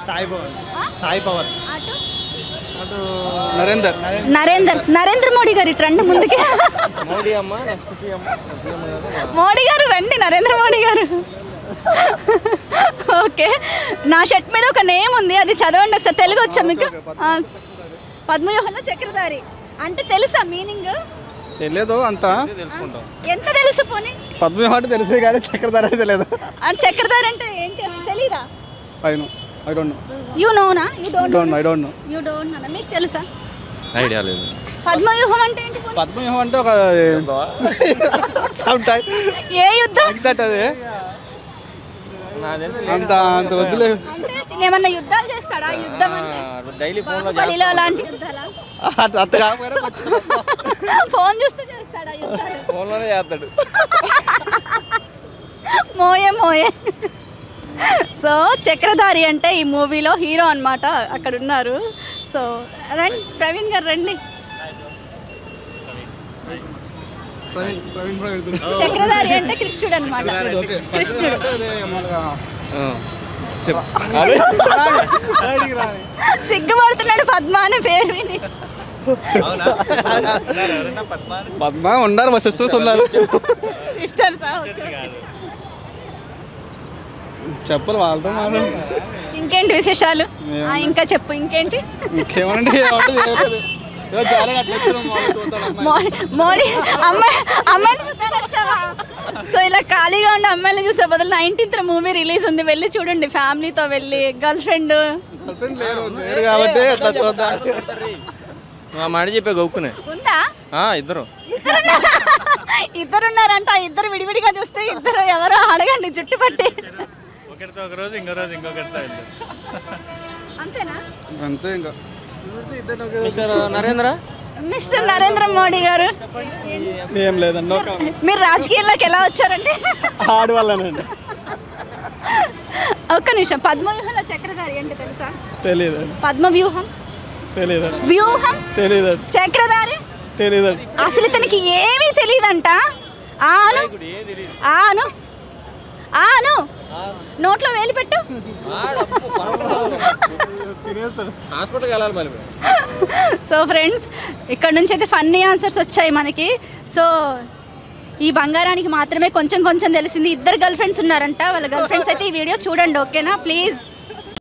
సాయి పవన్ ఆ? సాయి పవన్ అటు అటు నరేందర్ నరేందర్ నరేంద్ర మోడీ గారు ఇటు రండి ముందుకే మోడీ అమ్మ నెక్స్ట్ సీఎం సీఎం మోడీ గారు రండి నరేంద్ర మోడీ గారు ఓకే నా షర్ట్ మీద ఒక నేమ్ ఉంది అది చదవండి ఒకసారి తెలుగు వచ్చా మీకు ఆ, పద్మవ్యూహంలో చక్రధారి అంటే తెలుసా మీనింగ్ తెలియదు అంతా తెలుసుకుంటాం ఎంత తెలుసు పోనీ పద్మవ్యూహం అంటే తెలిసే కానీ చక్రధారి తెలియదు అంటే చక్రధారి అంటే ఏంటి అసలు తెలీదా I know I don't know you నోనా you don't don't I don't know you don't know మీకు తెలుసా ఐడియా లేదు పద్మవ్యూహం అంటే ఏంటి పోనీ? పద్మవ్యూహం అంటే ఒక సమ్ టైం ఏ యుద్ధం దట్ అది నాకు తెలిసి అంత అంత వద్దులే అంటే తిను ఏమన్నా యుద్ధాలు చేస్తాడా యుద్ధం అంటే డైలీ ఫోన్లో బాహుబలిలో అలాంటి యుద్ధాలా అంత- అంత కాకపోయినా కొంచెం ఫోన్ చూస్తూ చేస్తాడా యుద్ధాలు ఫోన్లోనే చేస్తాడు మోయే మోయే సో చక్రధారి అంటే ఈ మూవీలో హీరో అన్నమాట అక్కడ ఉన్నారు సో రండి ప్రవీణ్ గారు రండి ప్రవీణ్ ప్రవీణ్ ప్రవీణ్ చక్రధారి అంటే కృష్ణుడు అనమాట కృష్ణుడు చెప్పు సిగ్గుపడుతున్నాడు పద్మ అనే పేరు విని పద్మ ఉన్నారు మా సిస్టర్స్ ఉన్నారు సిస్టర్స్ చెప్పాలి వాళ్ళతో మాట్లాడు ఇంకేంటి విశేషాలు ఆ, ఇంకా చెప్పు ఇంకేంటి ఇంకేమంటే ఏమంటే ఏమలేదు. ఏదో జాలీగా అట్లా వచ్చాను, వాళ్ళు చూద్దాం అమ్మాయి. మోడీ మోడీ అమ్మాయి అమ్మాయిలు చూద్దాం వచ్చావా సో ఇలా ఖాళీగా ఉండే అమ్మాయిలు చూసే బదులు నైన్టీన్త్ మూవీ రిలీజ్ ఉంది వెళ్ళి చూడండి ఫ్యామిలీతో వెళ్ళి గర్ల్ ఫ్రెండ్ Girlfriend లేరు లేరు కాబట్టి అట్లా చూద్దాం మా మాట చెప్పే గౌక్కునే ఉందా ఆ, ఇద్దరు ఇద్దరున్నారా? ఇద్దరున్నారంట ఆ ఇద్దరు విడివిడిగా చూస్తే ఇద్దరు ఎవరో అడగండి జుట్టు పట్టి ఒకరితో ఒక రోజు ఇంకో రోజు ఇంకొకరితో వెళ్తాం అంతేనా అంతే ఇంకా మిస్టర్ నరేంద్ర మిస్టర్ నరేంద్ర మోడీ గారు ఏం లేదండి ఒక మీరు రాజకీయాల్లోకి ఎలా వచ్చారండి ఆడి వల్లనండి ఒక్క నిమిషం పద్మవ్యూహంలో చక్రధారి ఏంటో తెలుసా తెలియదండి పద్మ వ్యూహం తెలియదండి వ్యూహం తెలియదండి చక్రధారి తెలియదండి అసలు ఇతనికి ఏమీ తెలియదంట ఆను ఆను ఆను నోట్లో వేలి పెట్టు హాస్పిటల్కి వెళ్ళాలి మళ్ళీ సో ఫ్రెండ్స్ ఇక్కడ నుంచి అయితే ఫన్నీ ఆన్సర్స్ వచ్చాయి మనకి సో ఈ బంగారానికి మాత్రమే కొంచెం కొంచెం తెలిసింది ఇద్దరు గర్ల్ ఫ్రెండ్స్ ఉన్నారంట వాళ్ళ గర్ల్ ఫ్రెండ్స్ అయితే ఈ వీడియో చూడండి ఓకేనా ప్లీజ్